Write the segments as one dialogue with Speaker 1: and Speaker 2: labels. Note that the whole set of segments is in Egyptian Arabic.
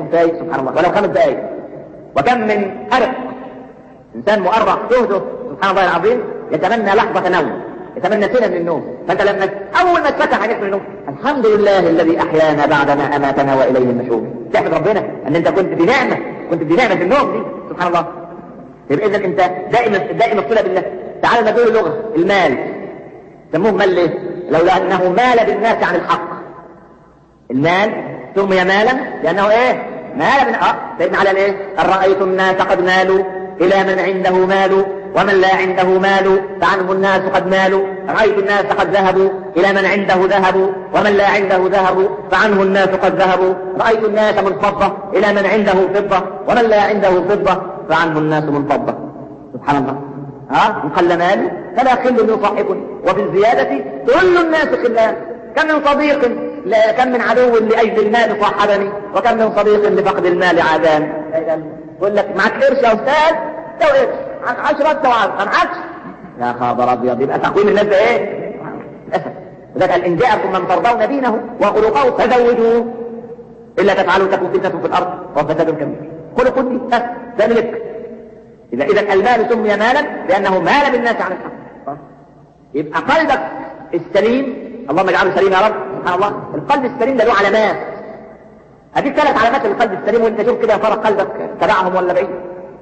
Speaker 1: النوم فايق سبحان الله ولو خمس دقائق وكم من أرق إنسان مؤرق جهده سبحان الله العظيم يتمنى لحظة نوم يتمنى سنة من النوم فأنت لما أول ما تفتح عينيك من النوم الحمد لله الذي أحيانا بعدما أماتنا وإليه النشور تحمد ربنا أن أنت كنت بنعمة كنت بنعمة في النوم دي سبحان الله يبقى إذا أنت دائما دائما الصلة بالله تعال نقول لغة المال سموه مال ليه؟ لولا أنه مال بالناس عن الحق المال سمي مالا لأنه إيه؟ مال من أه سيدنا على الإيه؟ أن رأيت الناس قد مالوا إلى من عنده مال ومن لا عنده مال فعنه الناس قد مالوا رأيت الناس قد ذهبوا إلى من عنده ذهب ومن لا عنده ذهب فعنه الناس قد ذهبوا رأيت الناس من فضة إلى من عنده فضة ومن لا عنده فضة فعنه الناس من فضة سبحان الله ها من قل مالي فلا خل يصاحبني وفي الزيادة كل الناس خلان كم من صديق لا كم من عدو لأجل المال صاحبني وكم من صديق لفقد المال عادان يقول لك معك قرش يا أستاذ لو قرش عن عشرة توعد عن عشر يا خبر أبيض يبقى تقويم الناس ده إيه؟ للأسف وذلك قال إن جاءكم من ترضون دينه وخلقه فزوجوه إلا تفعلوا تكون فتنة في الأرض وفساد كبير خلق دي بس ده ملك إذا إذا المال سمي مالا لأنه مال بالناس عن الحق يبقى قلبك السليم اللهم اجعله سليم يا رب سبحان الله القلب السليم ده له علامات هديك ثلاث علامات للقلب السليم وانت شوف كده يا ترى قلبك تبعهم ولا بعيد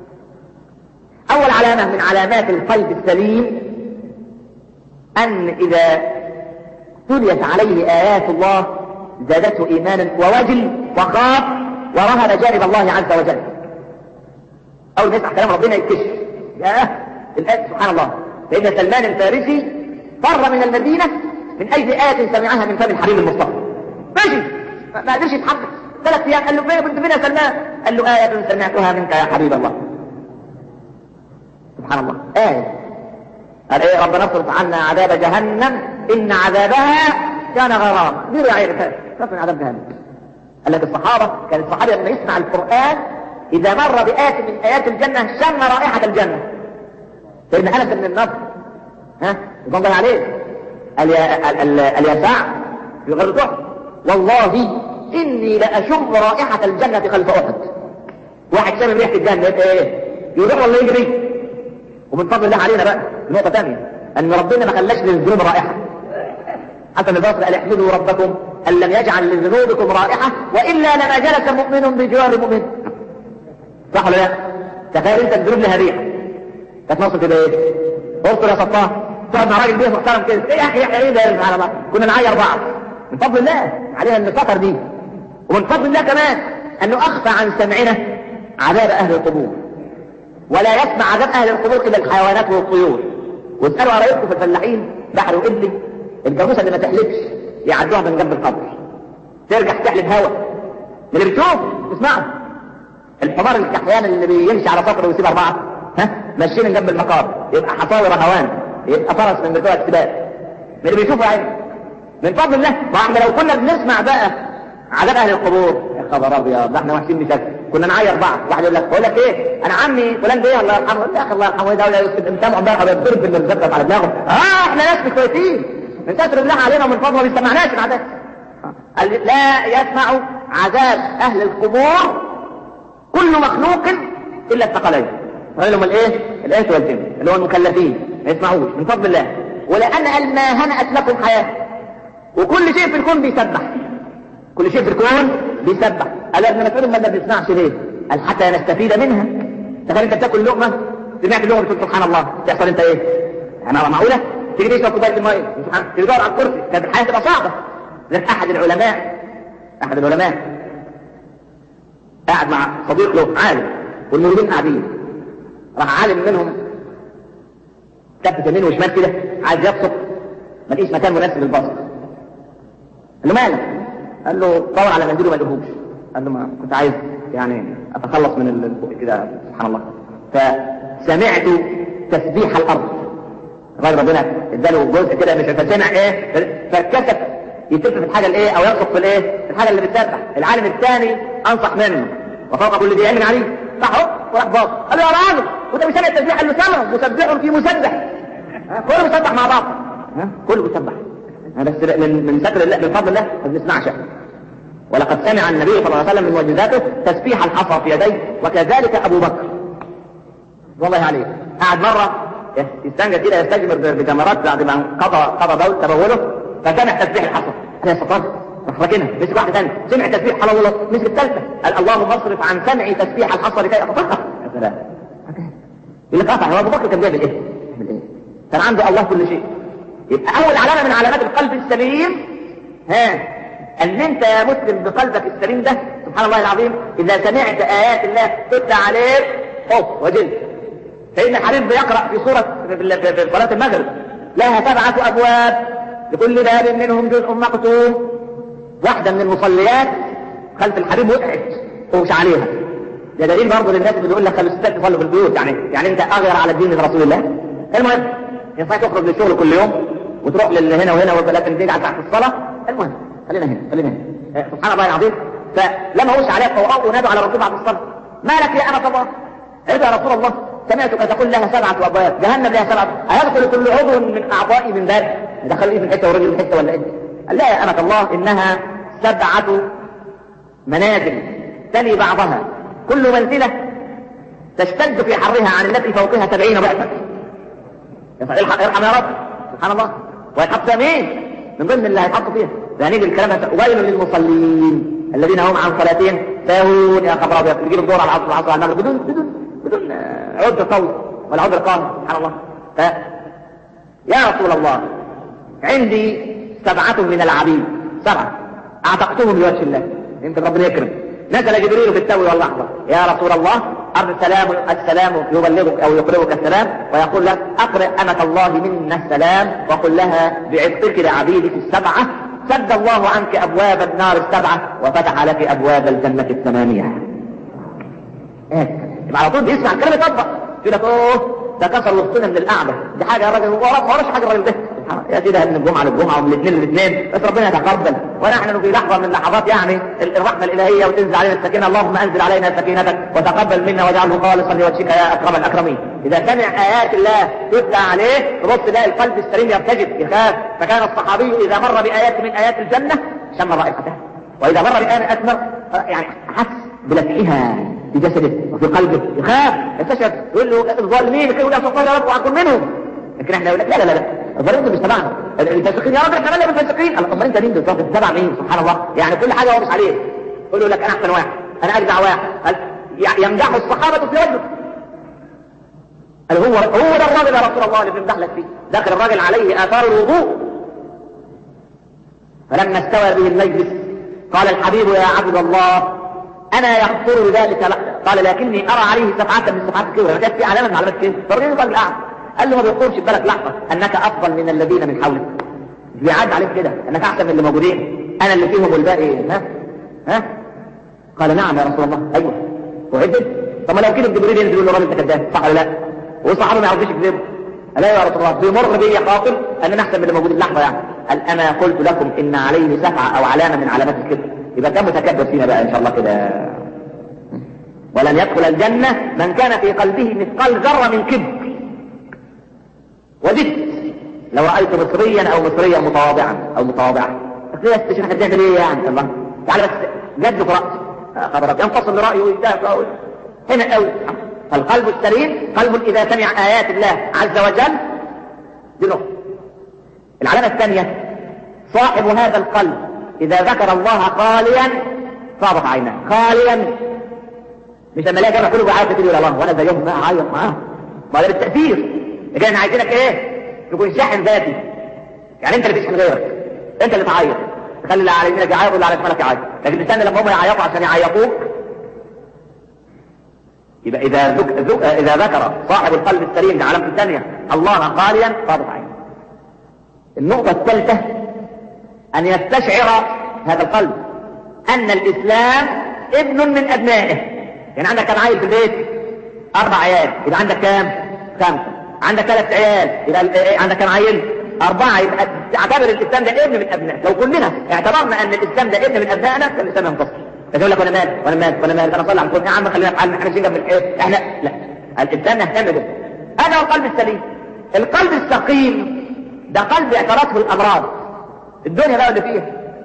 Speaker 1: اول علامة من علامات القلب السليم ان اذا تليت عليه ايات الله زادته ايمانا ووجل وخاف ورهب جانب الله عز وجل اول ما يسمع كلام ربنا يكتشف يا الآية سبحان الله سيدنا سلمان الفارسي فر من المدينة من أجل آية سمعها من فم الحبيب المصطفى ماشي ما قدرش يتحقق ثلاث أيام قال له فين كنت فين يا سلمان قال له آية سمعتها منك يا حبيب الله سبحان الله آية قال إيه ربنا اصرف عنا عذاب جهنم إن عذابها كان غرام دي رعاية من عذاب جهنم قال لك الصحابة كان الصحابي لما يسمع القرآن إذا مر بآية من آيات الجنة شم رائحة الجنة سيدنا أنس بن النضر ها رضي الله عليه قال يا قال يا سعد في غير ضحى والله إني لأشم رائحة الجنة خلف أحد واحد شم ريحة الجنة يبقى إيه يروح ولا يجري ومن فضل الله علينا بقى نقطة ثانية أن ربنا ما خلاش للذنوب رائحة حسن البصري قال احمدوا ربكم أن لم يجعل لذنوبكم رائحة وإلا لما جلس مؤمن بجوار مؤمن صح ولا لا؟ تخيل انت الذنوب لها ريحه كانت نوصل كده ايه؟ اذكر يا سطاح تقعد مع راجل بيه محترم كده ايه يا اخي يا اخي ايه ده سبحان الله كنا نعير بعض من فضل الله علينا ان السطر دي ومن فضل الله كمان انه اخفى عن سمعنا عذاب اهل القبور ولا يسمع عذاب اهل القبور الا الحيوانات والطيور واسالوا على رايكم في الفلاحين بحر وابلي الجاموسه اللي ما تحلبش يعدوها من جنب القبر ترجع تحلب هوا من اللي بتشوف تسمعه الحمار الكحيان اللي بيمشي على سطر ويسيب أربعة ها ماشيين من جنب المقام يبقى حصاوي رهوان يبقى فرس من بتوع السباق من اللي بيشوفوا عين من فضل الله واحنا لو كنا بنسمع بقى عذاب اهل القبور يا خبر ابيض ده احنا وحشين بشكل كنا نعير بعض واحد يقول لك بقول لك ايه انا عمي فلان ده الله يرحمه يا اخي الله يرحمه ايه ده ولا انت بقى بيضرب بالمرزقه على دماغه اه احنا ناس مش كويسين من ستر الله علينا ومن فضله ما بيسمعناش العذاب قال لا يسمع عذاب اهل القبور كل مخلوق الا الثقلين قال لهم الايه الانس والجن اللي هو المكلفين ما يسمعوش من فضل الله ولان قال ما هنأت لكم حياه وكل شيء في الكون بيسبح كل شيء في الكون بيسبح قال ابن مسعود ما بيسمعش ليه قال حتى نستفيد منها تخيل انت بتاكل لقمه سمعت اللقمه بتقول سبحان الله تحصل انت ايه انا معقوله تيجي تشرب كوبايه الميه تيجي تقعد على الكرسي كانت الحياه تبقى صعبه لك احد العلماء احد العلماء قاعد مع صديق له عالم والموجودين قاعدين راح عالم منهم كف يمين وشمال كده عايز يبسط ما لقيش مكان مناسب للبسط قال له مالك قال له دور على منديل وما لقيهوش قال له ما كنت عايز يعني اتخلص من البق كده سبحان الله فسمعت تسبيح الارض الراجل ربنا اداله جزء كده مش فسمع ايه فاتكسف يتف في الحاجه الايه او يرقص في الايه الحاجه اللي بتسبح العالم الثاني انصح منه وفوق كل ذي علم عليه صح وراح باص قال له يا راجل وانت مش سامع التسبيح قال له سامع مسبح في مسبح كله مسبح مع بعض ها كله مسبح بس من من ستر الله من فضل الله ما بنسمعش ولقد سمع النبي صلى الله عليه وسلم من معجزاته تسبيح الحصى في يديه وكذلك ابو بكر والله عليه قعد مرة يستنجد كده يستجمر بجمرات بعد ما قضى قضى بول تبوله فسمع تسبيح الحصى يا سلطان فاكرها مسك واحدة ثانية سمع تسبيح حلو الله مسك الثالثة قال اللهم اصرف عن سمعي تسبيح الحصى لكي اتطهر يا سلام اللي قاطع هو ابو بكر كان بيعمل ايه؟ بيعمل ايه؟ كان عنده الله كل شيء يبقى اول علامة من علامات القلب السليم ها ان انت يا مسلم بقلبك السليم ده سبحان الله العظيم اذا سمعت ايات الله تتلى عليك خوف وجل سيدنا الحبيب بيقرأ في سورة في صلاة المغرب لها سبعة أبواب لكل باب منهم جزء مقسوم واحدة من المصليات خلف الحبيب وقعت ومش عليها ده دليل برضه للناس اللي بيقول لك خلوا الستات تصلوا في البيوت يعني يعني انت اغير على الدين من رسول الله المهم ينفع تخرج للشغل كل يوم وتروح لهنا وهنا ولكن تيجي على تحت الصلاة المهم خلينا هنا خلينا هنا سبحان الله العظيم فلما وش عليها فوقوا ونادوا على الرسول بعد الصلاة ما لك يا أنا الله إذا يا رسول الله سمعتك تقول لها سبعة أبواب جهنم لها سبعة أيدخل كل عضو من أعضائي من باب دخل إيه في الحتة والرجل في الحتة ولا إيه قال لا يا أمة الله إنها سبعة منازل تلي بعضها كل منزلة تشتد في حرها عن التي فوقها سبعين ضعفا ارحم يا رب سبحان الله ويتحط مين من ضمن اللي هيتحطوا فيها يعني الكلام ويل للمصلين الذين هم عن صلاتهم ساهون يا خبر ابيض يجيب الدور على العصر العصر على المغرب بدون بدون بدون عذر قوي ولا عذر قاهر سبحان الله ف... يا رسول الله عندي سبعة من العبيد سبعة اعتقتهم لوجه الله يمكن ربنا يكرم نزل جبريل في التو واللحظة يا رسول الله السلام السلام يبلغك او يقرئك السلام ويقول لك اقرئ امة الله منا السلام وقل لها بعتقك لعبيدك السبعة سد الله عنك ابواب النار السبعة وفتح لك ابواب الجنة الثمانية ايه يبقى على طول بيسمع الكلام يطبق يقول لك اوه ده كسر وسطنا من الاعمى دي حاجه يا راجل هو ما وراش حاجه الراجل ده يا سيدي من الجمعه للجمعه ومن الاثنين للاثنين بس ربنا يتقبل ونحن في لحظه من اللحظات يعني الرحمه الالهيه وتنزل علينا السكينه اللهم انزل علينا سكينتك وتقبل منا واجعله خالصا لوجهك يا اكرم الاكرمين اذا سمع ايات الله تتلى عليه تبص تلاقي القلب السليم يرتجف يخاف فكان الصحابي اذا مر بايات من ايات الجنه شم رائحتها واذا مر بآية اثمر يعني حس بلفحها في جسده وفي قلبه يخاف يستشعر يقول له الظالمين يقول يا سلطان يا رب واكون منهم لكن احنا يقول لك لا لا لا الظالمين مش تبعنا الفاسقين يا رب احنا مالنا بالفاسقين امال انت مين بالظبط تبع مين سبحان الله يعني كل حاجه هو مش عليه يقول له لك انا احسن واحد انا اجدع واحد يمدح الصحابه في وجهه قال هو هو ده الراجل يا رسول الله اللي بنمدح لك فيه داخل الراجل عليه اثار الوضوء فلما استوى به المجلس قال الحبيب يا عبد الله انا يغفر ذلك لك قال لكني ارى عليه سبعة من سبعات الكبرى كانت في علامة من علامات كده فالرجل قال الاعمى قال له ما بيقولش بالك لحظة انك افضل من الذين من حولك بيعد عليك كده انك احسن من اللي موجودين انا اللي فيهم والباقي ها ها قال نعم يا رسول الله ايوه وعدت طب ما لو كده جبريل ينزل يقول له راجل انت كذاب صح ولا لا والصحابه ما يعرفوش يكذبوا قال يا رسول الله بيمر بي خاطر ان انا احسن من اللي موجودين لحظه يعني قال انا قلت لكم ان عليه سبعه او علامه من علامات الكبر يبقى كان متكبر فينا بقى ان شاء الله كده ولن يدخل الجنة من كان في قلبه مثقال ذرة من كبر وددت لو رأيت مصريا او مصريا متواضعا او متواضعا بس شيخ هتعمل ايه يعني الله تعالى بس جد في رأسي خبرك ينفصل لرأيه ويدافع هنا قوي فالقلب السليم قلب اذا سمع ايات الله عز وجل دي نقطة العلامة الثانية صاحب هذا القلب اذا ذكر الله خاليا صابت عيناه خاليا مش لما الاقي جمع كله بيعيط كتير الله وانا زيهم ما اعيط معاهم ما ده بالتاثير لكن احنا عايزينك ايه تكون شاحن ذاتي يعني انت اللي تشحن غيرك انت اللي تعيط تخلي اللي على يمينك يعيط واللي على شمالك يعيط لكن تستنى لما هم يعيطوا عشان يعيطوك يبقى اذا ذك... ذك... اذا ذكر صاحب القلب السليم ده علامه الثانيه الله خاليا صادت عينه النقطه الثالثه ان يستشعر هذا القلب ان الاسلام ابن من ابنائه يعني عندك كم عيل في البيت اربع عيال يبقى عندك كام خمسة عندك ثلاث عيال يبقى عندك كم عيل اربعة يبقى تعتبر الاسلام ده ابن من ابنائك لو كلنا اعتبرنا ان الاسلام ده ابن من ابنائنا كان الاسلام ينتصر بس يقول لك وانا مال وانا مال وانا مال انا صلي على القران يا عم خلينا نفعل احنا شيء من الايه احنا لا الاسلام يهتم به هذا هو القلب السليم القلب السقيم ده قلب اعترته الامراض الدنيا بقى اللي فيها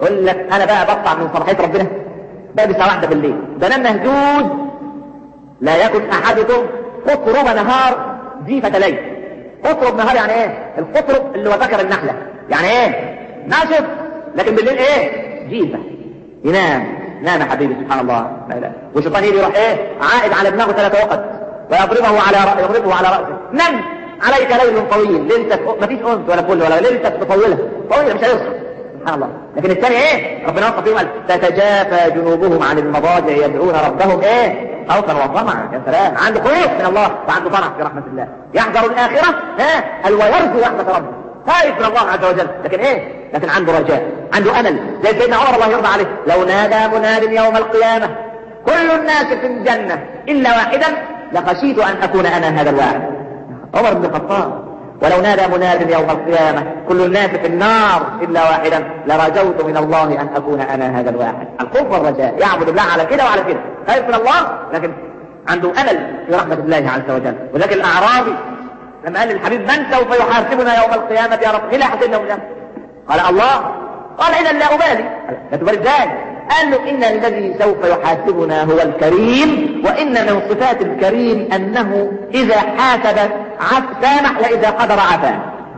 Speaker 1: يقول لك انا بقى بقطع من صلاحيه ربنا بقى الساعه واحده بالليل بنام مهدود لا يكن احدكم قطرب نهار جيفة ليل قطرب نهار يعني ايه القطرب اللي هو ذكر النحلة يعني ايه ناشف لكن بالليل ايه جيفة ينام نام يا حبيبي سبحان الله لا لا والشيطان يجي يروح ايه عائد على دماغه ثلاثة وقت ويضربه على رأ... يضربه على رأسه نم عليك ليل طويل ليلتك ما فيش انس ولا فل ولا ليلتك طويله طويله مش هيصحى سبحان الله لكن الثاني ايه ربنا وصف فيهم قال تتجافى جنوبهم عن المضاجع يدعون ربهم ايه خوفا وطمعا يا سلام عنده خوف من الله وعنده طمع في رحمه الله يحذر الاخره ها قال ويرجو رحمه ربه خايف من الله عز وجل لكن ايه لكن عنده رجاء عنده امل زي سيدنا عمر الله يرضى عليه لو نادى مناد يوم القيامه كل الناس في الجنه الا واحدا لخشيت ان اكون انا هذا الواحد عمر بن الخطاب ولو نادى مناد يوم القيامة كل الناس في النار إلا واحدا لرجوت من الله أن أكون أنا هذا الواحد الخوف والرجاء يعبد الله على كده وعلى كده خايف من الله لكن عنده أمل في رحمة الله عز وجل وذلك الأعرابي لما قال للحبيب من سوف يحاسبنا يوم القيامة يا رب إلى حسنا يوم قال الله قال إذا لا أبالي لا تبالي ازاي قال له إن الذي سوف يحاسبنا هو الكريم وإن من صفات الكريم أنه إذا حاسب عف سامح وإذا قدر عفا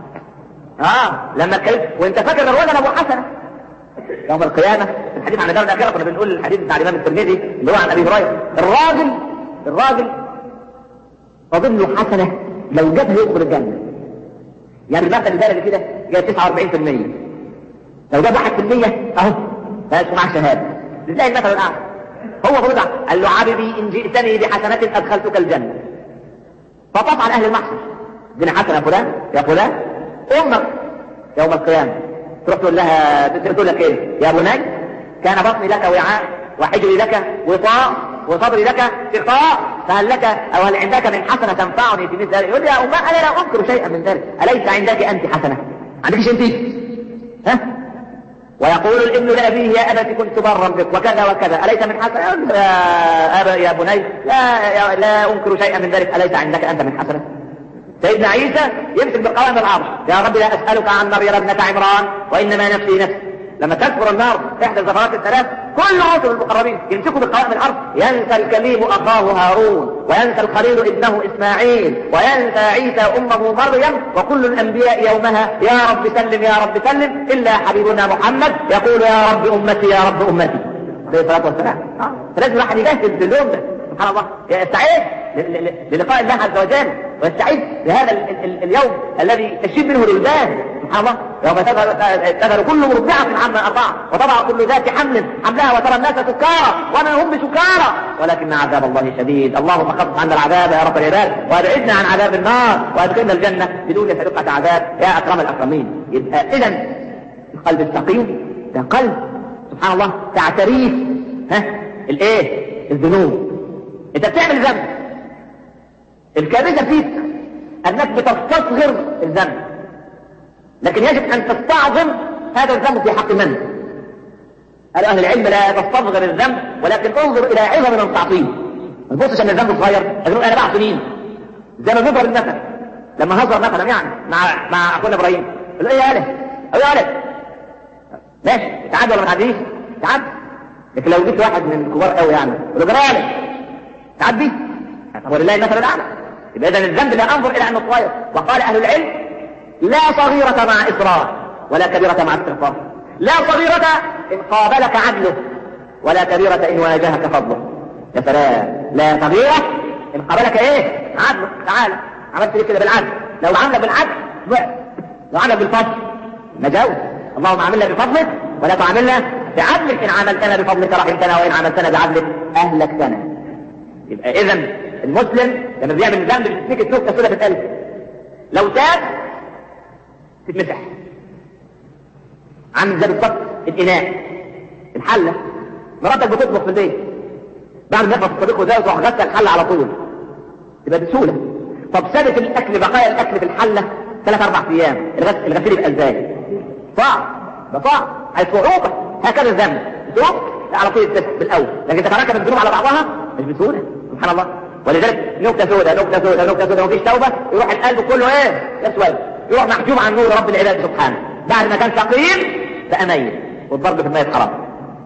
Speaker 1: آه لما كيف وانت فاكر الرجل أبو حسنة يوم القيامة الحديث عن الدار الأخيرة كنا بنقول الحديث بتاع الإمام الترمذي اللي هو عن أبي هريرة الراجل الراجل فاضل له حسنة لو جابها يدخل الجنة يعني المثل البلدي كده جايب 49% لو جاب 1% أهو فيسمع معاه شهادة ازاي المثل الأعلى هو فرض قال له عبدي إن جئتني بحسنة أدخلتك الجنة فطاف على أهل المحشر اديني حسنة يا فلان يا فلان أمك يوم القيامة تروح تقول لها تقول لك ايه يا بني كان بطني لك وعاء وحجري لك وطاء وصدري لك سقاء فهل لك او هل عندك من حسنه تنفعني في مثل ذلك يقول لي يا امه انا لا انكر شيئا من ذلك اليس عندك انت حسنه عندكش انت ها ويقول الابن لأبيه يا أبت كنت برا بك وكذا وكذا أليس من حسنة يا أبا يا بني لا لا أنكر شيئا من ذلك أليس عندك أنت من حسنة سيدنا عيسى يمسك بقوائم العرش يا رب لا أسألك عن مريم ابنة عمران وإنما نفسي نفسي لما تكبر النار إحدى الزفرات الثلاث كل رسل المقربين يمسكوا بقوائم الأرض ينسى الكليم أخاه هارون وينسى الخليل ابنه إسماعيل وينسى عيسى أمه مريم وكل الأنبياء يومها يا رب سلم يا رب سلم إلا حبيبنا محمد يقول يا رب أمتي يا رب أمتي عليه الصلاة والسلام فلازم الواحد يجهز لليوم ده سبحان الله يستعد للقاء الله عز وجل ويستعد لهذا اليوم الذي تشيب منه الولدان سبحان الله يوم تذهل كل مرضعة عما أرضعت وتضع كل ذات حمل حملها وترى الناس سكارى وما هم بسكارى ولكن عذاب الله شديد اللهم خفف عنا العذاب يا رب العباد وابعدنا عن عذاب النار وادخلنا الجنة بدون سابقة عذاب يا أكرم الأكرمين يبقى إذا القلب السقيم ده قلب سبحان الله تعتريف ها الايه الذنوب انت بتعمل ذنب الكارثه فيك انك بتستصغر الذنب لكن يجب ان تستعظم هذا الذنب في حق من قال اهل العلم لا تستصغر الذنب ولكن انظر الى عظم من تعطيه ما تبصش ان الذنب صغير تقول انا بعت مين زي ما بيضرب المثل لما هزر مثلا يعني مع مع اخونا ابراهيم قال ايه يا اله ايه يا اله ماشي تعاد ولا ما تعديش تعد لكن لو جبت واحد من كبار قوي يعني يقول له جرالك تعدي طب ولله المثل الاعلى يبقى اذا الذنب لا انظر الى انه صغير وقال اهل العلم لا صغيرة مع اصرار ولا كبيرة مع استغفار لا صغيرة ان قابلك عدله ولا كبيرة ان واجهك فضله يا سلام لا صغيرة ان قابلك ايه عدله تعالى عملت ليه كده بالعدل لو عملك بالعدل ضعف لو عملك بالفضل نجاوز اللهم عاملنا بفضلك ولا تعاملنا بعدلك ان عاملتنا بفضلك رحمتنا وان عاملتنا بعدلك اهلكتنا يبقى اذا المسلم لما بيعمل ذنب بتتنكت نكته سودة في القلب لو تاب تتمسح عامل زي بالظبط الاناء الحله مراتك بتطبخ في البيت بعد ما يخلص الطبيخ وزي تروح غسل الحله على طول يبقى بسهوله طب سابت الاكل بقايا الاكل في الحله ثلاث اربع ايام الغسل الغسيل يبقى ازاي صعب ده صعب عايز صعوبه هكذا الذنب ذنوب على طول التست بالاول لكن تتراكم الذنوب على بعضها مش بسهوله سبحان الله ولذلك نكته سوداء نكته سوداء نكته سوداء مفيش توبه يروح القلب كله ايه اسود يروح محجوم عن نور رب العباد سبحانه بعد ما كان فقير بقى ميت والضرب في الميت حرام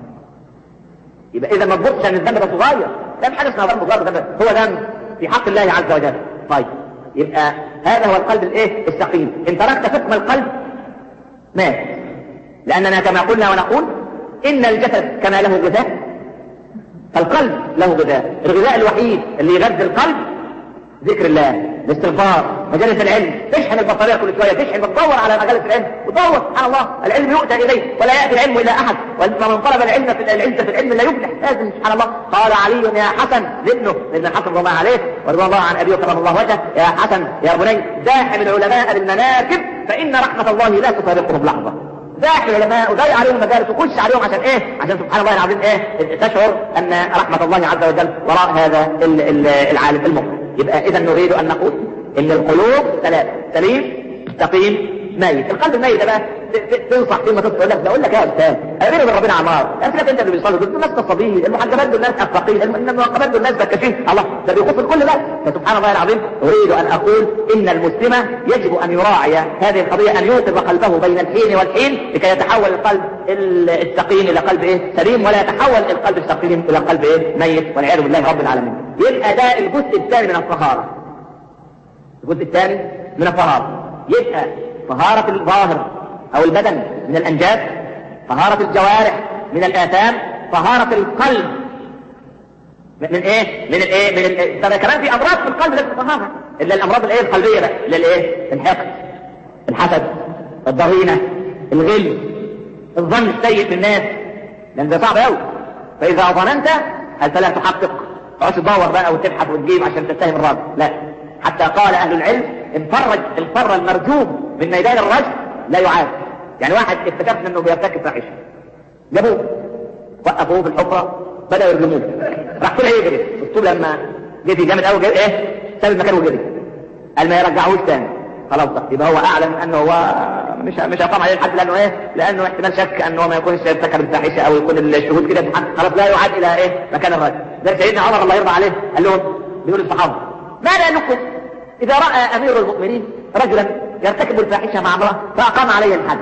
Speaker 1: يبقى اذا ما تبصش ان الذنب ده صغير ده مش حاجه اسمها ذنب صغير ذنب هو ذنب في حق الله عز وجل طيب يبقى هذا هو القلب الايه السقيم ان تركت حكم القلب مات لاننا كما قلنا ونقول ان الجسد كما له غذاء فالقلب له غذاء الغذاء الوحيد اللي يغذي القلب ذكر الله الاستغفار مجالس العلم تشحن البطارية كل شوية تشحن بتدور على مجالس العلم وتدور سبحان الله العلم يؤتى إليه ولا يأتي العلم إلى أحد ومن طلب العلم في العلم في العلم لا يفلح لازم سبحان الله قال علي يا حسن لابنه لابن الحسن رضي الله عليه ورضي الله عن أبيه كرم الله وجهه يا حسن يا بني زاحم العلماء بالمناكب فإن رحمة الله لا تفارقهم لحظة زاحم العلماء وضيع عليهم المجالس وخش عليهم عشان ايه عشان سبحان الله العظيم ايه تشعر ان رحمة الله عز وجل وراء هذا العالم المؤمن يبقى اذا نريد ان نقول ان القلوب ثلاثة سليم مستقيم ميت القلب الميت ده بقى تنصح فيه ما تقول لك بقول لك يا استاذ امير من ربنا عمار انت انت اللي بيصلي دول ناس تصابين المحجبات دول ناس افاقين المنقبات دول ناس بكاشين الله ده بيخوف الكل بقى فسبحان الله العظيم اريد ان اقول ان المسلم يجب ان يراعي هذه القضيه ان يوقظ قلبه بين الحين والحين لكي يتحول القلب السقيم الى قلب ايه سليم ولا يتحول القلب السقيم الى قلب ايه ميت والعياذ بالله رب العالمين يبقى ده الجزء الثاني من الطهاره الجزء الثاني من الطهاره يبقى طهارة الظاهر او البدن من الانجاز طهارة الجوارح من الاثام طهارة القلب من ايه من الايه من الايه طب كمان في امراض في القلب لازم تطهرها الا الامراض الايه القلبيه بقى اللي الايه الحقد الحسد الضغينه الغل الظن السيء بالناس لان ده صعب قوي فاذا ظننت فلا تحقق تقعد تدور بقى وتبحث وتجيب عشان تتهم الراجل لا حتى قال اهل العلم انفرج الفر المرجوم من ميدان الرجل لا يعاد يعني واحد اكتشفنا انه بيرتكب فاحشه جابوه وقفوه في الحفره بدأوا يرجموه راح طلع يجري الطول لما جري جامد قوي جري ايه ساب المكان وجري قال ما يرجعوش تاني خلاص بقى يبقى هو اعلم انه هو مش مش هيقام عليه الحد لانه ايه لانه احتمال شك انه هو ما يكونش ارتكب الفاحشه او يكون الشهود كده خلاص لا يعاد الى ايه مكان الرجل ده سيدنا عمر الله يرضى عليه قال لهم بيقول الصحابه ماذا لكم اذا راى امير المؤمنين رجلا يرتكب الفاحشه مع امراه فاقام عليه الحد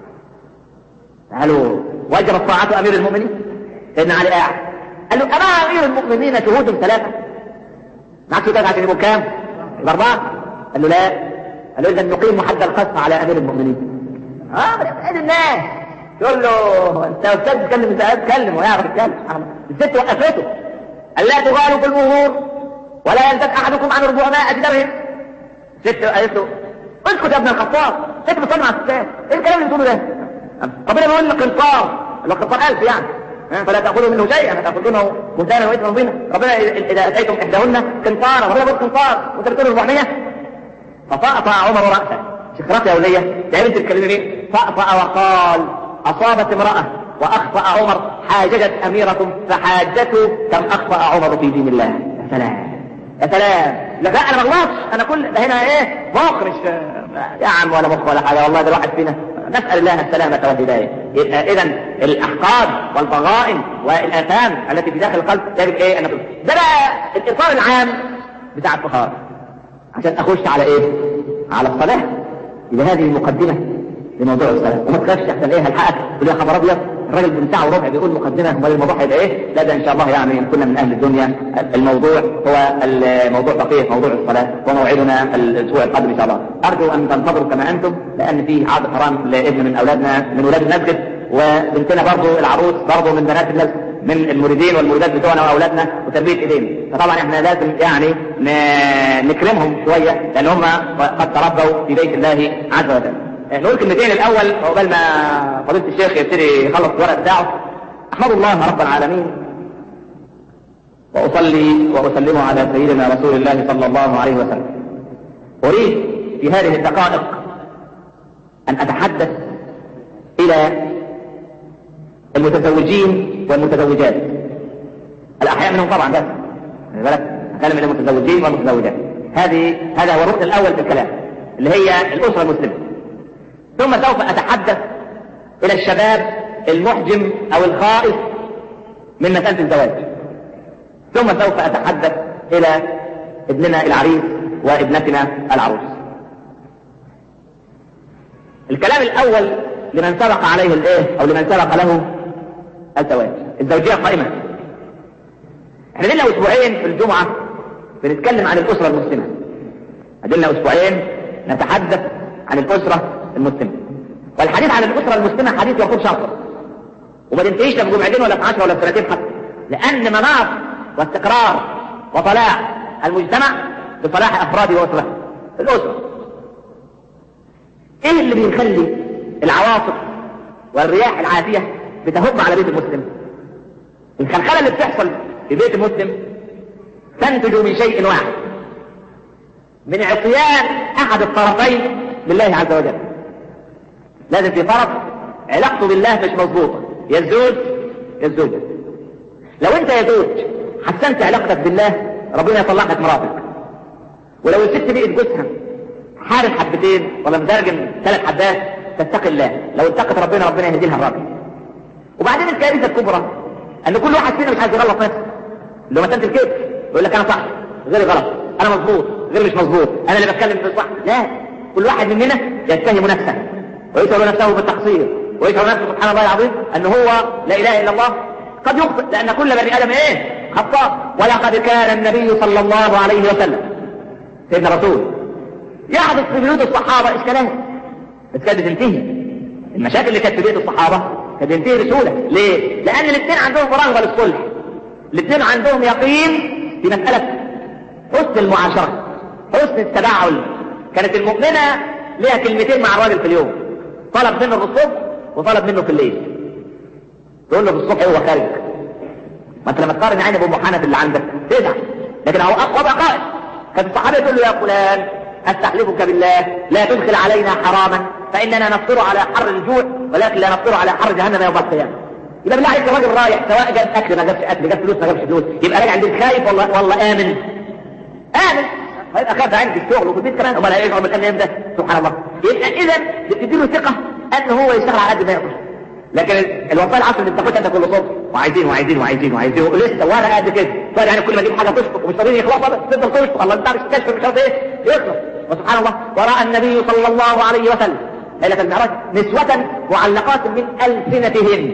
Speaker 1: قالوا وجبت طاعه امير المؤمنين سيدنا علي قاعد قال له أما أمير المؤمنين شهود ثلاثة معك شهود عشان يبقوا كام؟ الأربعة قال له لا قال له إذا نقيم حد القصف على أمير المؤمنين اه بس الناس تقول له انت استاذ تتكلم انت تتكلم ويعرف يتكلم الست وقفته قال لا تغالوا في المهور ولا يلتف احدكم عن ربعمائة درهم الست قالت له اسكت يا ابن الخطاب ست بتصنع الستات ايه الكلام اللي بتقوله ده ربنا بيقول لك قنطار القنطار ألف يعني فلا تأخذوا منه شيئا تأخذونه مهتانا وإثما مبينا ربنا إذا أتيتم إحداهن قنطارا ربنا بيقول قنطار وأنت بتقول 400 فطأطأ عمر رأسه شكرات يا ولية يا بنت الكلمة دي طأطأ وقال أصابت امرأة وأخطأ عمر حاججت أميركم فحاجته كم أخطأ عمر في دين الله يا سلام يا سلام لا لا انا ما غلطش انا كل ده هنا ايه مخ مش يا عم ولا مخ ولا حاجه والله ده الواحد فينا نسال الله السلامه والهدايه اذا الاحقاد والضغائن والاثام التي في داخل القلب يجب ايه ان ده بقى الاطار العام بتاع الطهاره عشان اخش على ايه على الصلاه يبقى هذه المقدمه لموضوع الصلاه وما تخافش احسن ايه هلحقك تقول يا خبر ابيض الراجل من ساعه وربع بيقول مقدمه امال الموضوع هيبقى ايه؟ لا ده ان شاء الله يعني كنا من اهل الدنيا الموضوع هو الموضوع فقيه موضوع الصلاه وموعدنا الاسبوع القادم ان شاء الله ارجو ان تنتظروا كما انتم لان في عقد حرام لابن من اولادنا من اولاد المسجد وبنتنا برضه العروس برضه من بنات المسجد من المريدين والمريدات بتوعنا واولادنا وتربيه ايدينا فطبعا احنا لازم يعني نكرمهم شويه لان هم قد تربوا في بيت الله عز وجل نقول كلمتين الاول عقبال ما فضيله الشيخ يبتدي يخلص الورق بتاعه احمد الله رب العالمين واصلي واسلم على سيدنا رسول الله صلى الله عليه وسلم اريد في هذه الدقائق ان اتحدث الى المتزوجين والمتزوجات الاحياء منهم طبعا بس بالك اتكلم الى المتزوجين والمتزوجات هذه هذا هو الركن الاول في الكلام اللي هي الاسره المسلمه ثم سوف أتحدث إلى الشباب المحجم أو الخائف من مسألة الزواج ثم سوف أتحدث إلى ابننا العريس وابنتنا العروس الكلام الأول لمن سبق عليه الايه او لمن سبق له الزواج الزوجيه قائمه احنا لنا اسبوعين في الجمعه بنتكلم عن الاسره المسلمه لنا اسبوعين نتحدث عن الاسره المسلمه والحديث عن الاسره المسلمه حديث يقول شرط وما تنتهيش لا بجمعتين ولا في 10 ولا في سنتين حتى لان مناط واستقرار وصلاح المجتمع بصلاح افراده واسرته الاسره ايه اللي بيخلي العواصف والرياح العاتيه بتهب على بيت المسلم الخلخله اللي بتحصل في بيت المسلم تنتج من شيء واحد من عصيان احد الطرفين لله عز وجل لازم في طرف علاقته بالله مش مظبوطه يا الزوج يا الزوجه لو انت يا زوج حسنت علاقتك بالله ربنا يطلع لك مراتك ولو الست بقت جوزها حارب حبتين ولا مدرجم ثلاث حبات تتقي الله لو اتقت ربنا ربنا يهدي لها الراجل وبعدين الكارثه الكبرى ان كل واحد فينا مش عايز يغلط نفسه اللي هو مساله الكذب يقول لك انا صح غير غلط انا مظبوط غير مش مظبوط انا اللي بتكلم في الصح لا كل واحد مننا يتهم نفسه ويشعر نفسه بالتقصير ويشعر نفسه سبحان الله العظيم ان هو لا اله الا الله قد يخطئ لان كل بني ادم ايه خطاء ولقد كان النبي صلى الله عليه وسلم سيدنا رسول يحدث في بيوت الصحابه اشكالات بس كانت بتنتهي المشاكل اللي كانت في بيت الصحابه كانت بتنتهي بسهوله ليه؟ لان الاثنين عندهم رغبه للصلح الاثنين عندهم يقين في مساله حسن المعاشره حسن التباعل كانت المؤمنه ليها كلمتين مع الراجل في اليوم طلب منه في الصبح وطلب منه في الليل تقول له في الصبح هو خارج ما انت لما تقارن عين ابو محنف اللي عندك تزعل لكن هو اقوى قائد كانت الصحابه تقول له يا فلان استحلفك بالله لا تدخل علينا حراما فاننا نفطر على حر الجوع ولكن لا نفطر على حر جهنم يوم القيامه يبقى بالله عليك الراجل رايح سواء جاب اكل ما جابش اكل جاب فلوس ما جابش فلوس يبقى راجع البيت خايف والله والله امن امن هيبقى خاف عين في الشغل وفي البيت كمان امال هيقعد بالامن امتى سبحان الله يبقى اذا بتديله ثقه ان هو يشتغل على قد ما يقدر لكن الوصايا العصر اللي بتاخدها انت كل صبح وعايزين وعايزين وعايزين وعايزين ولسه ورقه قد كده طيب يعني كل ما تجيب حاجه تشفق ومش راضيين يخلصوا تفضل تشفق الله انت عارف تكشف مش عارف ايه يخلص وسبحان الله وراى النبي صلى الله عليه وسلم ليله المعراج نسوه معلقات من السنتهن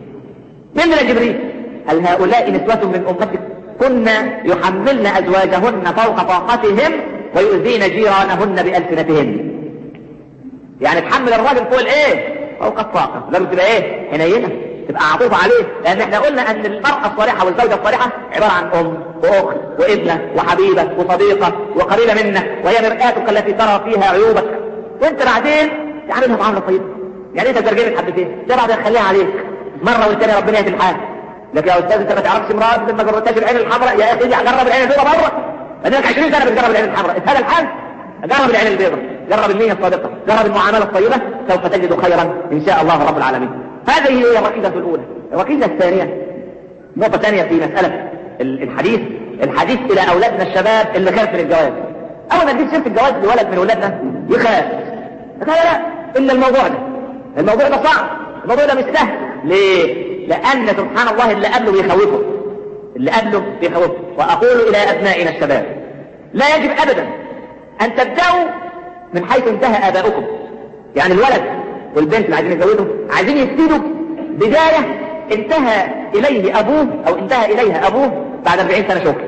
Speaker 1: من جبريل قال هؤلاء نسوة من أمتك كنا يحملن أزواجهن فوق طاقتهم ويؤذين جيرانهن بألسنتهن يعني تحمل الراجل فوق الايه فوق الطاقة لازم تبقى ايه حنينة تبقى عطوفة عليه لان احنا قلنا ان المرأة الصالحة والزوجة الصالحة عبارة عن ام واخت وابنة وحبيبة وصديقة وقريبة منك وهي مرآتك التي ترى فيها عيوبك وانت بعدين تعاملها معاملة طيبة يعني انت ترجمت حبتين ده بعدين خليها عليك مرة والتانية ربنا يهدي الحال لكن يا استاذ انت ما تعرفش امرأة ما جربتهاش العين الحمراء يا اخي جرب العين البيضاء مرة لانك 20 سنة بتجرب العين الحمراء هذا الحال جرب العين البيضاء جرب النية الصادقة جرب المعاملة الطيبة سوف تجد خيرا ان شاء الله رب العالمين هذه هي الركيزة الاولى الركيزة الثانية نقطة ثانية في مسألة الحديث الحديث الى اولادنا الشباب اللي خاف من الجواز اول ما تجيب سيرة الجواز لولد من اولادنا يخاف لا لا الا الموضوع ده الموضوع ده صعب الموضوع ده مش سهل ليه لان سبحان الله اللي قبله بيخوفه اللي قبله بيخوفه واقول الى ابنائنا الشباب لا يجب ابدا ان تبداوا من حيث انتهى اباؤكم يعني الولد والبنت اللي عايزين يتجوزوا عايزين يبتدوا بدايه انتهى اليه ابوه او انتهى اليها ابوه بعد 40 سنه شغل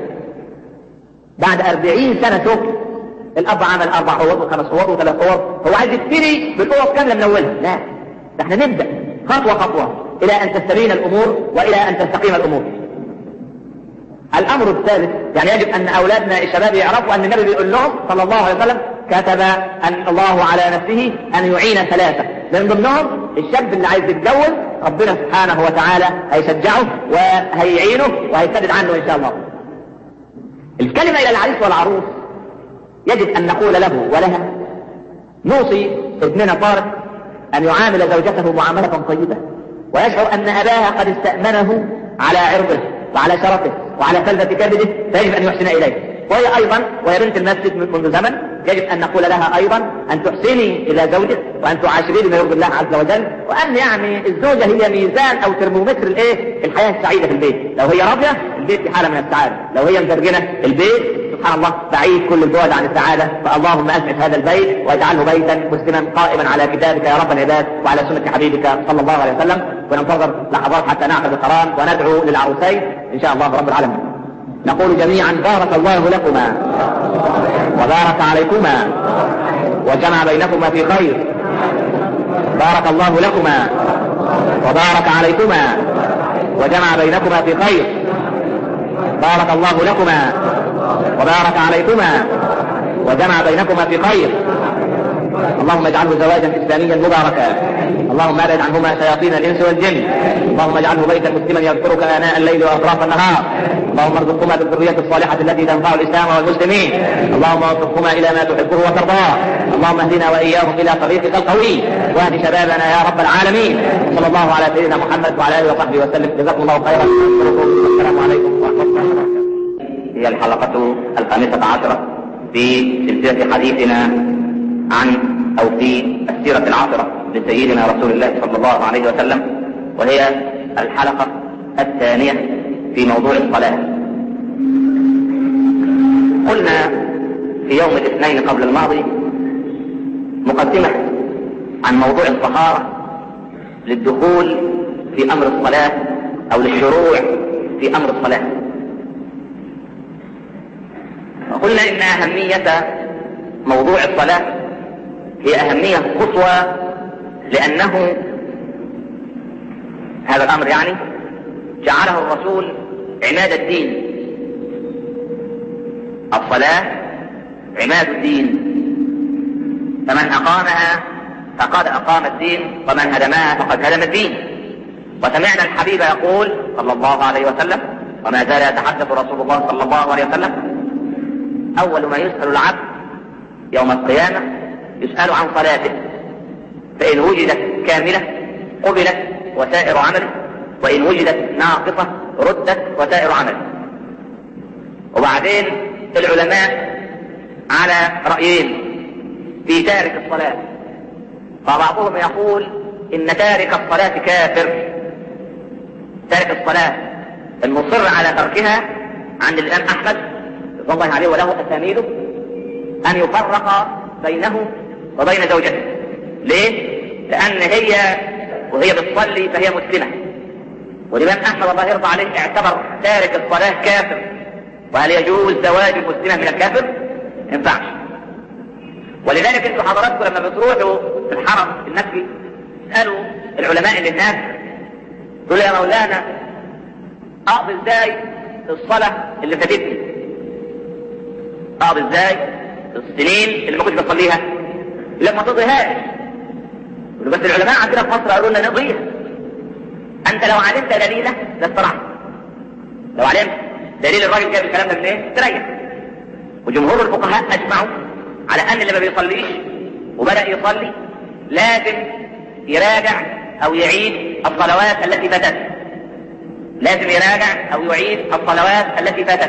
Speaker 1: بعد 40 سنه شغل الاب عمل اربع اوض وخمس اوض وثلاث اوض هو عايز يبتدي بالاوض كامله من اولها لا ده احنا نبدا خطوه خطوه الى ان تستبين الامور والى ان تستقيم الامور الامر الثالث يعني يجب ان اولادنا الشباب يعرفوا ان النبي بيقول لهم صلى الله عليه وسلم كتب ان الله على نفسه ان يعين ثلاثه من ضمنهم الشاب اللي عايز يتجوز ربنا سبحانه وتعالى هيشجعه وهيعينه وهيسدد عنه ان شاء الله الكلمه الى العريس والعروس يجب ان نقول له ولها نوصي ابننا طارق ان يعامل زوجته معامله طيبه ويشعر ان اباها قد استامنه على عرضه وعلى شرفه وعلى فلذة كبده فيجب ان يحسن اليه وهي ايضا وهي بنت المسجد منذ زمن يجب ان نقول لها ايضا ان تحسني الى زوجك وان تعاشري بما يرضي الله عز وجل وان يعني الزوجه هي ميزان او ترمومتر الايه الحياه السعيده في البيت لو هي راضيه البيت في حاله من السعاده لو هي مزرجنه البيت في سبحان الله بعيد كل البعد عن السعادة فاللهم أسعد هذا البيت واجعله بيتا مسلما قائما على كتابك يا رب العباد وعلى سنة حبيبك صلى الله عليه وسلم وننتظر لحظات حتى نعقد القران وندعو للعروسين إن شاء الله رب العالمين نقول جميعا بارك الله لكما وبارك عليكما وجمع بينكما في خير بارك الله لكما وبارك عليكما وجمع بينكما في خير بارك الله لكما وبارك عليكما وجمع بينكما في خير اللهم اجعله زواجا اسلاميا مباركا اللهم ابعد عنهما شياطين الانس والجن اللهم اجعله بيتا مسلما يذكرك اناء الليل واطراف النهار اللهم ارزقهما بالذريه الصالحه التي تنفع الاسلام والمسلمين اللهم وفقهما الى ما تحبه وترضاه اللهم اهدنا واياهم الى طريقك القوي واهد شبابنا يا رب العالمين صلى الله على سيدنا محمد وعلى اله وصحبه وسلم جزاكم الله خيرا والسلام عليكم ورحمه الله وبركاته هي الحلقه الخامسه عشره في سلسله حديثنا عن او في السيرة العاطرة لسيدنا رسول الله صلى الله عليه وسلم وهي الحلقة الثانية في موضوع الصلاة قلنا في يوم الاثنين قبل الماضي مقدمة عن موضوع الطهارة للدخول في امر الصلاة او للشروع في امر الصلاة وقلنا ان اهمية موضوع الصلاة هي أهمية قصوى لأنه هذا الأمر يعني جعله الرسول عماد الدين الصلاة عماد الدين فمن أقامها فقد أقام الدين ومن هدمها فقد هدم الدين وسمعنا الحبيب يقول صلى الله عليه وسلم وما زال يتحدث رسول الله صلى الله عليه وسلم أول ما يسأل العبد يوم القيامة يسأل عن صلاته فإن وجدت كاملة قبلت وسائر عمله وإن وجدت ناقصة ردت وسائر عمله وبعدين العلماء على رأيين في تارك الصلاة فبعضهم يقول إن تارك الصلاة كافر تارك الصلاة المصر على تركها عند الإمام أحمد رضي الله عليه وله أساميده أن يفرق بينه وبين زوجته ليه؟ لأن هي وهي بتصلي فهي مسلمة والإمام أحمد الله يرضى عليه اعتبر تارك الصلاة كافر وهل يجوز زواج المسلمة من الكافر؟ ما ينفعش ولذلك انتوا حضراتكم لما بتروحوا في الحرم النبوي اسألوا العلماء اللي هناك تقولوا يا مولانا اقضي ازاي الصلاة اللي فاتتني اقضي ازاي السنين اللي ما كنتش بصليها لما تضيهاش بس العلماء عندنا في مصر قالوا لنا نقضيها انت لو علمت دليله لاسترحت لو علمت دليل الراجل جاب الكلام ده منين تريح وجمهور الفقهاء اجمعوا على ان اللي ما بيصليش وبدا يصلي لازم يراجع او يعيد الصلوات التي فاتت لازم يراجع او يعيد الصلوات التي فاتت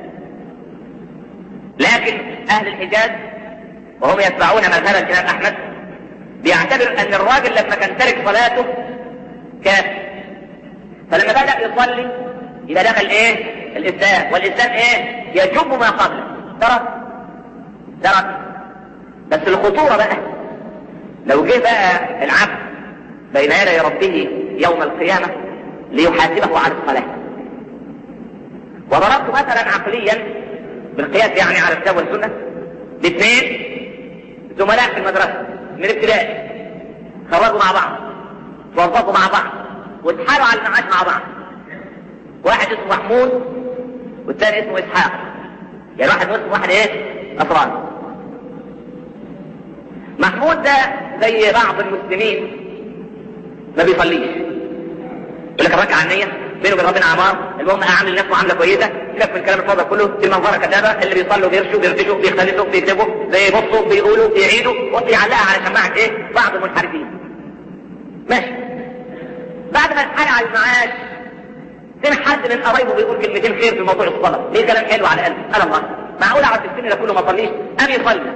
Speaker 1: لكن اهل الحجاز وهم يتبعون مذهب الإمام أحمد بيعتبر أن الراجل لما كان ترك صلاته كافر فلما بدأ يصلي يبقى دخل إيه؟ الإسلام والإسلام إيه؟ يجب ما قبله ترك ترك بس الخطورة بقى لو جه بقى العبد بين يدي ربه يوم القيامة ليحاسبه عن الصلاة وضربت مثلا عقليا بالقياس يعني على الكتاب والسنة باثنين زملاء في المدرسة من ابتدائي خرجوا مع بعض توظفوا مع بعض واتحالوا على المعاش مع بعض واحد اسمه محمود والثاني اسمه اسحاق يعني واحد اسمه واحد ايه نصراني محمود ده زي بعض المسلمين ما بيصليش يقول لك الركعه النيه بينه وبين ربنا عمار المهم اعمل نفسه معامله كويسه سيبك من كلام الفاضل كله في المنظره كذابه اللي بيصلوا بيرشوا بيرتشوا بيختلفوا بيكتبوا بيبصوا بيقولوا بيعيدوا وبيعلقها على شماعه ايه بعض المنحرفين ماشي بعد ما اتحال على المعاش سمع حد من قرايبه بيقول كلمتين خير في موضوع الصلاه ليه كلام حلو على قلبه قال الله معقول على السن ده كله ما صليش قام يصلي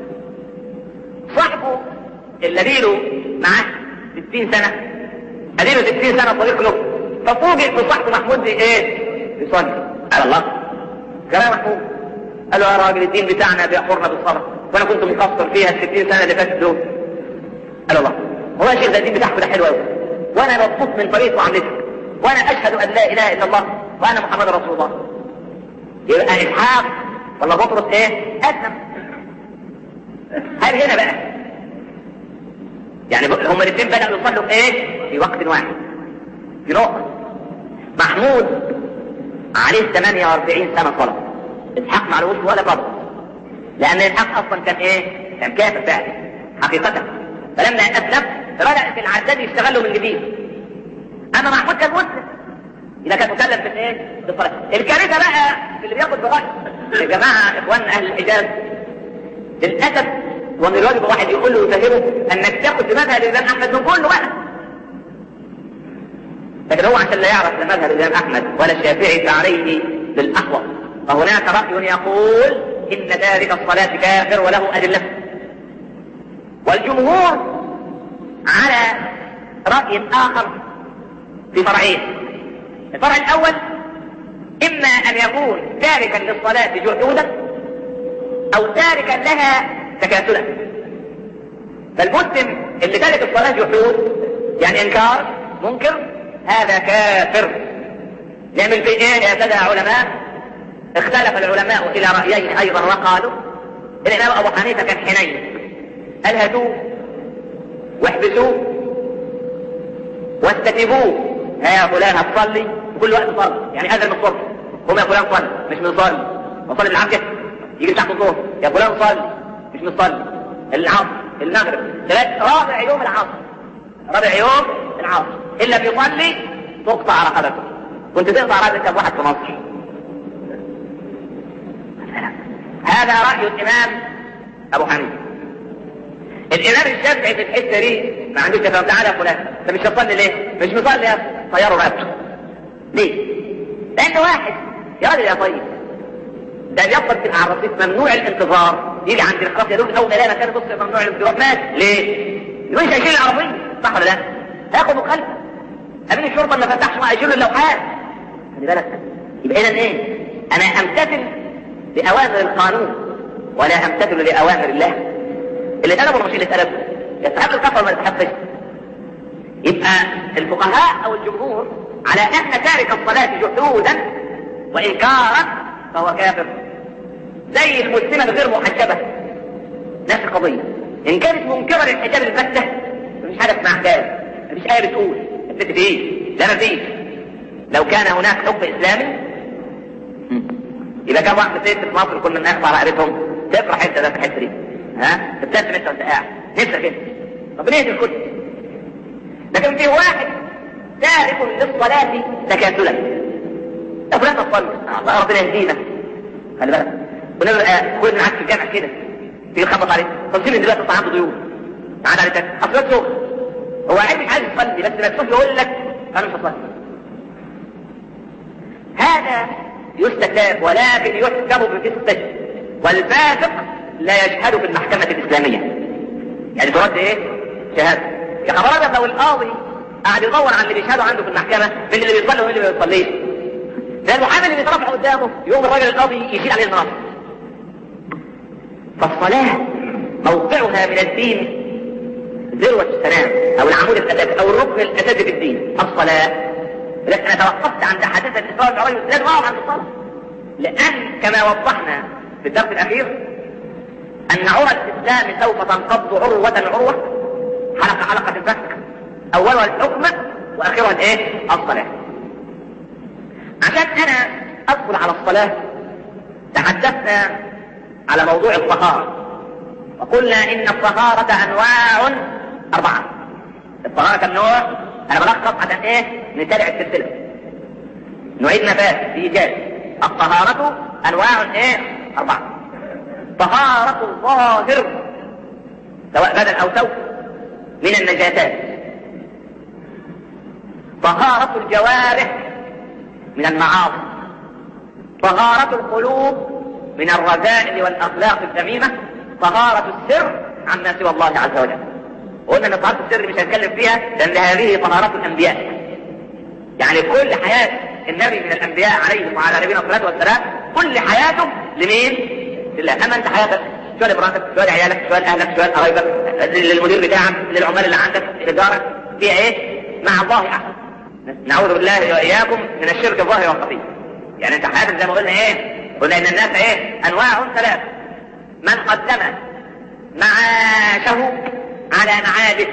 Speaker 1: صاحبه اللي له معاه 60 سنه اديله 60 سنه طريق له ففوجئ بصاحبه محمود دي ايه يصلي على الله كلام محمود قال له يا راجل الدين بتاعنا بيأمرنا بالصلاة وانا كنت مقصر فيها الستين سنة اللي فاتت دول قال الله هو يا شيخ ده الدين بتاعك ده حلو قوي وانا مبسوط من طريقة معاملتك وانا اشهد ان لا اله الا الله وانا محمد رسول الله يبقى اسحاق ولا بطرس ايه اسلم هل هنا بقى يعني هما الاثنين بدأوا يصلوا في ايه في وقت واحد في نقطة محمود عليه 48 سنة صلاة اسحاق معلوش ولا قبر لان اسحاق اصلا كان ايه كان كافر فعلا حقيقة فلما اسلم بدأ في العداد يشتغلوا من جديد اما محمود كان مسلم اذا كان مكلف بالايه بالصلاه الكارثه بقى في اللي بياخد براي يا جماعه اخواننا اهل الحجاز للاسف ومن الواجب واحد يقول له يفهمه انك تاخد بمذهب الامام احمد من كله بقى لكن هو عشان لا يعرف مذهب الامام احمد ولا الشافعي فعليه بالاحوط فهناك راي يقول ان تارك الصلاه كافر وله ادله والجمهور على راي اخر في فرعين الفرع الاول اما ان يكون تاركا للصلاة جحودا او تاركا لها تكاسلا فالمسلم اللي تارك الصلاة جحود يعني انكار منكر هذا كافر نعمل في ايه يا سادة علماء اختلف العلماء الى رأيين ايضا وقالوا الامام ابو حنيفة كان حنين قال هاتوه واحبسوه واستتبوه ها يا فلان هتصلي كل وقت صلي يعني اذن من الصبح قوم يا فلان صلي مش بنصلي بصلي بالعافيه يجي تحت الظهر يا فلان صلي مش بنصلي العصر المغرب ثلاث رابع يوم العصر رابع يوم العصر ان لم يصلي تقطع رقبته كنت تقطع رقبه كم واحد في مصر هذا راي الامام ابو حنيفه الامام الشافعي في الحته دي ما عندوش تفهم تعالى يا فلان انت مش هتصلي ليه؟ مش مصلي يا طياره رقبته ليه؟ لان واحد يا راجل يا طيب ده بيفضل في العربية ممنوع الانتظار يجي عند الخط يا دوب اول ما يلاقي مكان بص ممنوع الانتظار مات ليه؟ يقول مش هيشيل العربيه صح ولا لا؟ هياخد مخالفه امين الشرطه ما فتحش ما هيشيل اللوحات خلي بالك يبقى اذا ايه؟ انا امتثل لاوامر القانون ولا امتثل لاوامر الله اللي اتقلبوا مش اللي اتقلبوا يستحق الكفر ولا يستحقش يبقى الفقهاء او الجمهور على ان تارك الصلاة جحودا وانكارا فهو كافر زي المسلمة غير محجبة نفس القضية ان كانت منكرة للحجاب البتة مفيش حاجة اسمها حجاب مفيش آية بتقول الست في ايه لا مفيش لو كان هناك حكم اسلامي يبقى كم واحد ست في مصر كنا ناخد على قريتهم تفرح انت ده في الحته دي ها تبتسم انت وانت قاعد نفسك انت ربنا يهدي الكل لكن في واحد تارك للصلاة تكاسلا يا فلان تصلي الله ربنا يهدينا خلي بالك ونبقى كل معاك في الجامع كده تيجي تخبط عليه طب سيبني دلوقتي اطلع عنده ضيوف تعال على تاني اصل سوق هو قاعد مش عايز يصلي بس مكتوب يقول لك انا مش هصلي هذا يستتاب ولكن يحكم بالفسق والفاسق لا يشهد في المحكمة الإسلامية يعني ترد ايه شهادة يا خبرات لو القاضي قاعد يدور على اللي بيشهدوا عنده في المحكمة من اللي بيصلي ومن اللي ما بيصليش ده المحامي اللي بيترفع قدامه يقوم الراجل القاضي يشيل عليه المناصب فالصلاة موقعها من الدين ذروة السلام او العمود الاساسي او الركن الاساسي في الدين الصلاة لكن انا توقفت عند حادثة الاسراء والمعراج لازم اقف عند الصلاة لان كما وضحنا في الدرس الاخير ان عرى الاسلام سوف تنقض عروة عروة حلقة حلقة الفك اولها الحكم واخرها الايه الصلاة عشان انا ادخل على الصلاة تحدثنا على موضوع الطهارة وقلنا ان الطهارة انواع اربعة الطهارة كم نوع انا بلخص عشان ايه نتابع السلسلة نعيد نفاس في ايجاز الطهارة انواع ايه اربعة طهارة الظاهر سواء بدن او ثوب من النجاسات طهارة الجوارح من المعاصي طهارة القلوب من الرذائل والأخلاق الذميمة طهارة السر عما سوى الله عز وجل قلنا ان طهارة السر مش هنتكلم فيها لان هذه طهارة الانبياء يعني كل حياة النبي من الانبياء عليه وعلى نبينا الصلاة والسلام كل حياته لمين؟ لله اما انت حياتك شويه لمراتك شويه لعيالك شويه لاهلك شويه لقرايبك للمدير بتاعك للعمال اللي عندك لجارك فيها ايه مع الله احسن نعوذ بالله واياكم من الشرك الظاهر والخفي يعني انت حياتك زي ما قلنا ايه قلنا ان الناس ايه انواع ثلاث من قدم معاشه على معاده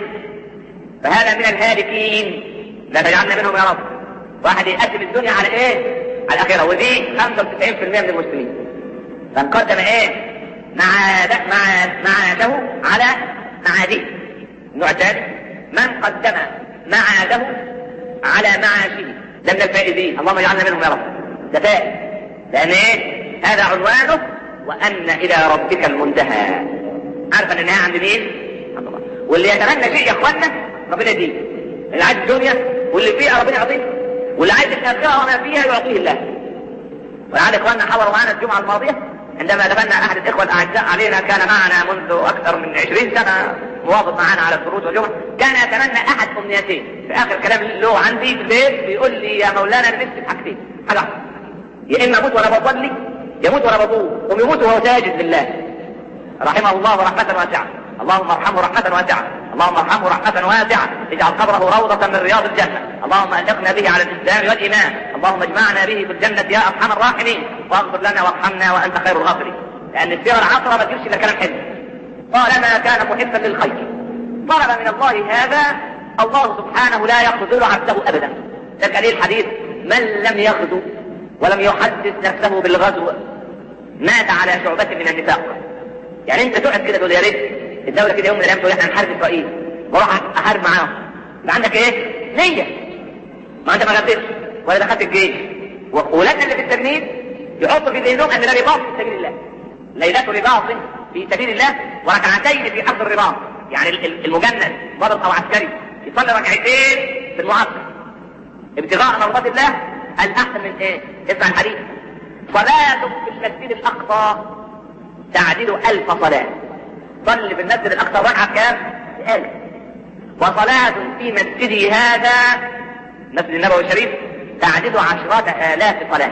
Speaker 1: فهذا من الهالكين لا تجعلنا منهم يا رب واحد يقدم الدنيا على ايه على الاخره ودي 95% من المسلمين من قدم ايه معاده مع معاده على معاده النوع الثاني من قدم معاده على معاشه ده من الفائزين اللهم اجعلنا منهم يا رب ده فائز لان ايه هذا عنوانه وان الى ربك المنتهى عارف ان النهايه عند مين عند الله واللي يتمنى شيء يا اخوانا ربنا يديه اللي عايز الدنيا واللي فيها ربنا يعطيه واللي عايز الاخره وما فيها يعطيه الله ولعل اخواننا حضروا معنا الجمعه الماضيه عندما دفنا احد الاخوه الاعزاء علينا كان معنا منذ اكثر من 20 سنه مواظب معنا على الدروس والجمعه كان يتمنى احد امنيتين في اخر كلام له عندي في البيت بيقول لي يا مولانا نفسي في حاجتين حاجه يا اما اموت وانا بصلي يموت وانا بطوف ويموت وهو ساجد لله رحمه الله رحمه واسعه اللهم ارحمه رحمه واسعه اللهم ارحمه رحمة واسعة اجعل قبره روضة من رياض الجنة اللهم الحقنا به على الإسلام والإيمان اللهم اجمعنا به في الجنة يا أرحم الراحمين واغفر لنا وارحمنا وأنت خير الغافرين لأن السيرة العصرة ما تجيبش إلا كلام حلو طالما كان محبا للخير طلب من الله هذا الله سبحانه لا يخذل عبده أبدا ده دليل الحديث من لم يغزو ولم يحدث نفسه بالغزو مات على شعبة من النفاق يعني انت تقعد كده تقول يا ريت الدولة كده يوم من الايام تقول احنا هنحارب اسرائيل واروح احارب معاهم يبقى عندك ايه؟ نية ما انت ما غدرتش ولا دخلت الجيش وولادنا اللي في التجنيد يحطوا في ذهنهم ان ده رباط في سبيل الله ليلة رباط في سبيل الله وركعتين في حفظ الرباط يعني المجند ضابط او عسكري يصلي ركعتين في المعسكر ابتغاء مرضات الله الاحسن من ايه؟ اسمع الحديث صلاة في المسجد الاقصى تعدل الف صلاة صلي في المسجد الاقصى ركعه كام؟ ألف وصلاة في مسجدي هذا مسجد النبوي الشريف تعدد عشرات آلاف صلاة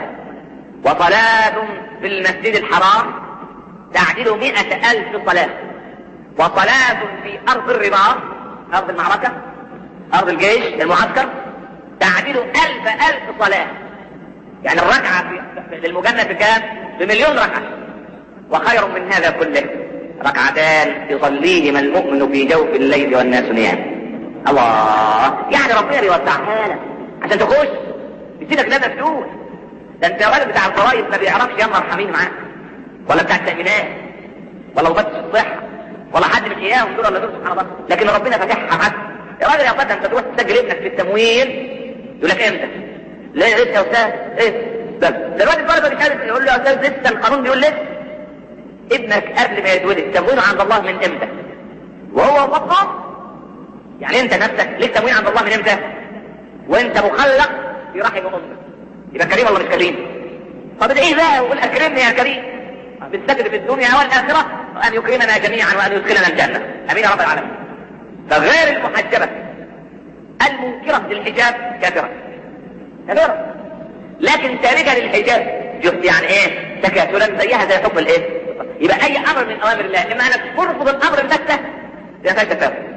Speaker 1: وصلاة في المسجد الحرام تعدل مئة ألف صلاة وصلاة في أرض الرباط أرض المعركة أرض الجيش المعسكر تعدل ألف ألف صلاة يعني الركعة للمجند بكام؟ بمليون ركعة وخير من هذا كله ركعتان يصليهما المؤمن في جوف الليل والناس نيام الله يعني ربنا بيوسعها لك عشان تخش يسيبك ده مفتوح ده انت الراجل بتاع الفرائض ما بيعرفش يلا ارحمين معاه ولا بتاع التأمينات ولا وبس الصحة ولا حد من اياهم دول ولا دول سبحان الله لكن ربنا فاتحها معاك يا راجل يا فندم انت تروح تسجل ابنك في التموين يقول لك امتى؟ ليه لسه يا استاذ؟ ايه؟ بس دلوقتي الطالب مش يقول له يا استاذ لسه القانون بيقول لسه ابنك قبل ما يتولد تموينه عند الله من امتى وهو مقام يعني انت نفسك ليك تموين عند الله من امتى وانت مخلق في رحم امك يبقى كريم ولا مش كريم طب ادعيه بقى وقول اكرمني يا كريم بالستر في الدنيا والاخره وان يكرمنا جميعا وان يدخلنا الجنه امين يا رب العالمين فغير المحجبه المنكره للحجاب كافره كافره لكن تاركه للحجاب يعني ايه تكاسلا زيها زي حكم الايه يبقى اي امر من اوامر الله اما انك ترفض الامر البتة ده فيها تفاهم